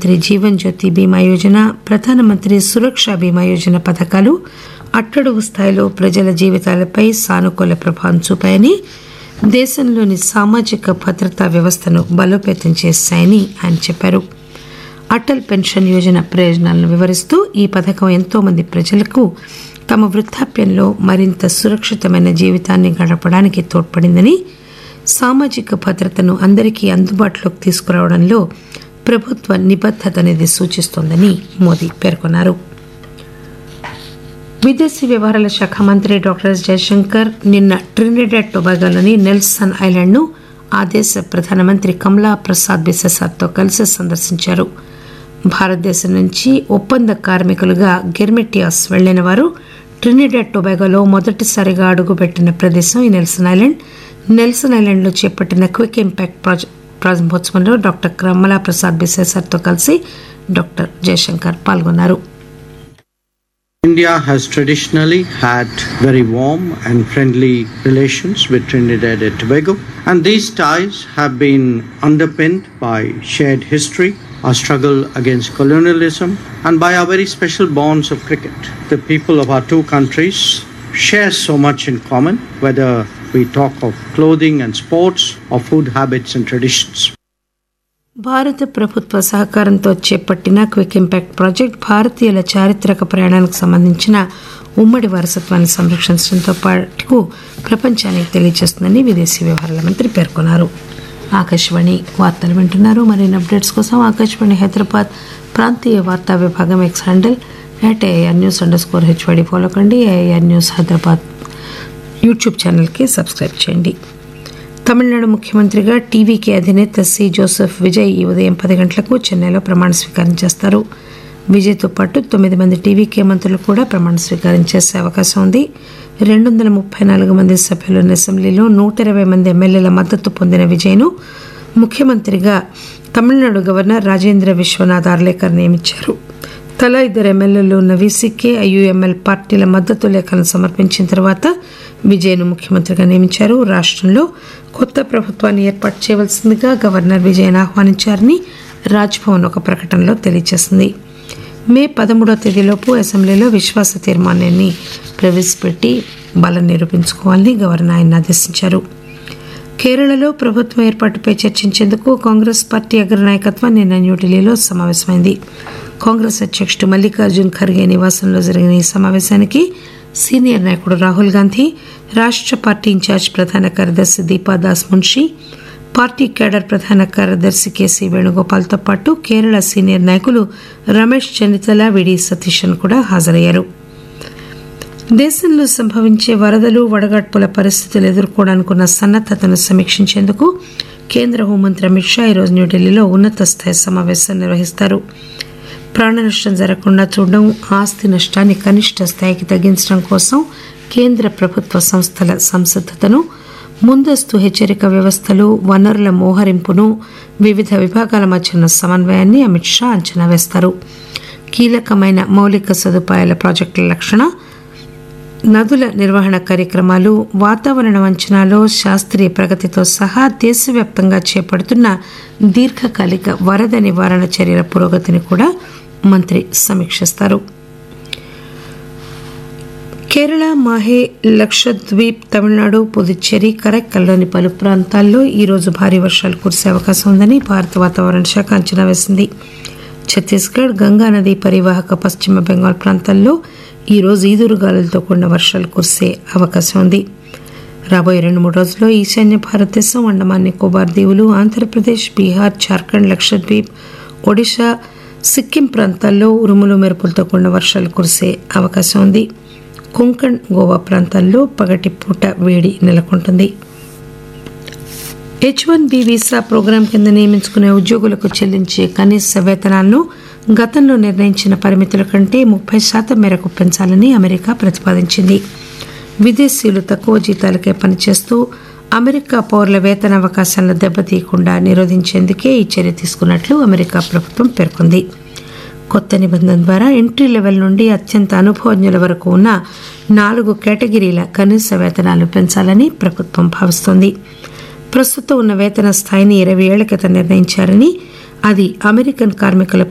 ప్రధానమంత్రి జీవన్ జ్యోతి బీమా యోజన ప్రధానమంత్రి సురక్ష బీమా యోజన పథకాలు అట్టడుగు స్థాయిలో ప్రజల జీవితాలపై సానుకూల ప్రభావం చూపాయని దేశంలోని సామాజిక భద్రతా వ్యవస్థను బలోపేతం చేశాయని ఆయన చెప్పారు అటల్ పెన్షన్ యోజన ప్రయోజనాలను వివరిస్తూ ఈ పథకం ఎంతో మంది ప్రజలకు తమ వృద్ధాప్యంలో మరింత సురక్షితమైన జీవితాన్ని గడపడానికి తోడ్పడిందని సామాజిక భద్రతను అందరికీ అందుబాటులోకి తీసుకురావడంలో ప్రభుత్వ నిబద్ధత అనేది సూచిస్తోందని మోదీ పేర్కొన్నారు విదేశీ వ్యవహారాల శాఖ మంత్రి డాక్టర్ ఎస్ జయశంకర్ నిన్న ట్రినిడాడ్ టొబాగోలోని నెల్సన్ ఐలాండ్ను ఆ దేశ ప్రధానమంత్రి కమలా ప్రసాద్ బిసెసార్తో కలిసి సందర్శించారు భారతదేశం నుంచి ఒప్పంద కార్మికులుగా గెర్మెటియాస్ వెళ్లిన వారు ట్రినిడాడ్ టొబాగోలో మొదటిసారిగా అడుగుపెట్టిన ప్రదేశం ఈ నెల్సన్ ఐలాండ్ నెల్సన్ ఐలాండ్లో చేపట్టిన క్విక్ ఇంపాక్ట్ ప్రాజెక్ట్ ప్రారంభోత్సవంలో డాక్టర్ కమలా ప్రసాద్ బిసేసర్తో కలిసి డాక్టర్ జయశంకర్ పాల్గొన్నారు India has traditionally had very warm and friendly relations with Trinidad and Tobago, and these ties have been underpinned by shared history, our struggle against colonialism, and by our very special bonds of cricket. The people of our two countries share so much in common, whether we talk of clothing and sports or food habits and traditions. భారత ప్రభుత్వ సహకారంతో చేపట్టిన quick impact project భారతీయుల చారిత్రక ప్రయాణానికి సంబంధించిన ఉమ్మడి వారసత్వాన్ని సంరక్షించడంతో పాటు ప్రపంచానికి తెలియజేస్తుందని విదేశీ వ్యవహారాల మంత్రి పేర్కొన్నారు ఆకాశవాణి వార్తలు వింటున్నారు మరిన్ని అప్డేట్స్ కోసం ఆకాశవాణి హైదరాబాద్ ప్రాంతీయ వార్తా విభాగం X handle at AR news under score హెచ్వడి follow కండి ఏఆర్ న్యూస్ హైదరాబాద్ యూట్యూబ్ ఛానల్కి సబ్స్క్రైబ్ చేయండి తమిళనాడు ముఖ్యమంత్రిగా టీవీకి అధినేత సి జోసెఫ్ విజయ్ ఈ ఉదయం పది గంటలకు చెన్నైలో ప్రమాణ స్వీకారం చేస్తారు విజయ్తో పాటు తొమ్మిది మంది టీవీకే మంత్రులు కూడా ప్రమాణ స్వీకారం చేసే అవకాశం ఉంది రెండు వందల ముప్పై నాలుగు మంది సభ్యులున్న అసెంబ్లీలో నూట ఇరవై మంది ఎమ్మెల్యేల మద్దతు పొందిన విజయ్ను ముఖ్యమంత్రిగా తమిళనాడు గవర్నర్ రాజేంద్ర విశ్వనాథ్ ఆర్లేకర్ నియమించారు తలా ఇద్దరు ఎమ్మెల్యేలు ఉన్న వీసీకే ఐయుఎంఎల్ పార్టీల మద్దతు లేఖలను సమర్పించిన తర్వాత విజయ్ను ముఖ్యమంత్రిగా నియమించారు రాష్ట్రంలో కొత్త ప్రభుత్వాన్ని ఏర్పాటు చేయవలసిందిగా గవర్నర్ విజయన్ ఆహ్వానించారని రాజ్భవన్ ఒక ప్రకటనలో తెలియజేసింది మే పదమూడవ తేదీలోపు అసెంబ్లీలో విశ్వాస తీర్మానాన్ని ప్రవేశపెట్టి బలం నిరూపించుకోవాలని గవర్నర్ ఆయన ఆదేశించారు కేరళలో ప్రభుత్వం ఏర్పాటుపై చర్చించేందుకు కాంగ్రెస్ పార్టీ అగ్రనాయకత్వం నిన్న న్యూఢిల్లీలో సమావేశమైంది కాంగ్రెస్ అధ్యక్షుడు మల్లికార్జున్ ఖర్గే నివాసంలో జరిగిన ఈ సమావేశానికి సీనియర్ నాయకుడు రాహుల్ గాంధీ రాష్ట్ర పార్టీ ఇన్ఛార్జ్ ప్రధాన కార్యదర్శి దీపాదాస్ మున్షి పార్టీ కేడర్ ప్రధాన కార్యదర్శి కేసీ వేణుగోపాల్తో పాటు కేరళ సీనియర్ నాయకులు రమేష్ చెన్నితల విడి సతీశన్ కూడా హాజరయ్యారు దేశంలో సంభవించే వరదలు వడగడ్పుల పరిస్థితులు ఎదుర్కోవడానికున్న సన్నద్దతను సమీక్షించేందుకు కేంద్ర హోంమంత్రి అమిత్ షా ఈరోజు న్యూఢిల్లీలో ఉన్నత స్థాయి సమావేశం నిర్వహిస్తారు ప్రాణ నష్టం జరగకుండా చూడడం ఆస్తి నష్టాన్ని కనిష్ట స్థాయికి తగ్గించడం కోసం కేంద్ర ప్రభుత్వ సంస్థల సంసిద్ధతను ముందస్తు హెచ్చరిక వ్యవస్థలు వనరుల మోహరింపును వివిధ విభాగాల మధ్య ఉన్న సమన్వయాన్ని అమిత్ షా అంచనా వేస్తారు కీలకమైన మౌలిక సదుపాయాల ప్రాజెక్టుల లక్షణ నదుల నిర్వహణ కార్యక్రమాలు వాతావరణ అంచనాలో శాస్త్రీయ ప్రగతితో సహా దేశవ్యాప్తంగా చేపడుతున్న దీర్ఘకాలిక వరద నివారణ చర్యల పురోగతిని కూడా మంత్రి సమీక్షిస్తారు కేరళ మాహే లక్షద్వీప్ తమిళనాడు పుదుచ్చేరి కరైక్కల్లోని పలు ప్రాంతాల్లో ఈరోజు భారీ వర్షాలు కురిసే అవకాశం ఉందని భారత వాతావరణ శాఖ అంచనా వేసింది ఛత్తీస్గఢ్ గంగానది పరివాహక పశ్చిమ బెంగాల్ ప్రాంతాల్లో ఈరోజు ఈదురుగాలులతో కూడిన వర్షాలు కురిసే అవకాశం ఉంది రాబోయే రెండు మూడు రోజుల్లో ఈశాన్య భారతదేశం అండమాన్ నికోబార్ దీవులు ఆంధ్రప్రదేశ్ బీహార్ జార్ఖండ్ లక్షద్వీప్ ఒడిశా సిక్కిం ప్రాంతాల్లో ఉరుములు మెరుపులతో కూడిన వర్షాలు కురిసే అవకాశం ఉంది కొంకణ్ గోవా ప్రాంతాల్లో పగటి పూట వేడి నెలకొంటుంది H one B visa programme కింద నియమించుకునే ఉద్యోగులకు చెల్లించే కనీస వేతనాలను గతంలో నిర్ణయించిన పరిమితుల కంటే ముప్పై శాతం మేరకు పెంచాలని అమెరికా ప్రతిపాదించింది విదేశీయులు తక్కువ జీతాలకే పనిచేస్తూ అమెరికా పౌరుల వేతన అవకాశాలను దెబ్బతీయకుండా నిరోధించేందుకే ఈ చర్య తీసుకున్నట్లు అమెరికా ప్రభుత్వం పేర్కొంది కొత్త నిబంధన ద్వారా ఎంట్రీ లెవెల్ నుండి అత్యంత అనుభవజ్ఞుల వరకు ఉన్న నాలుగు కేటగిరీల కనీస వేతనాలు పెంచాలని ప్రభుత్వం భావిస్తోంది ప్రస్తుతం ఉన్న వేతన స్థాయిని ఇరవై ఏళ్ల క్రితం నిర్ణయించారని అది అమెరికన్ కార్మికుల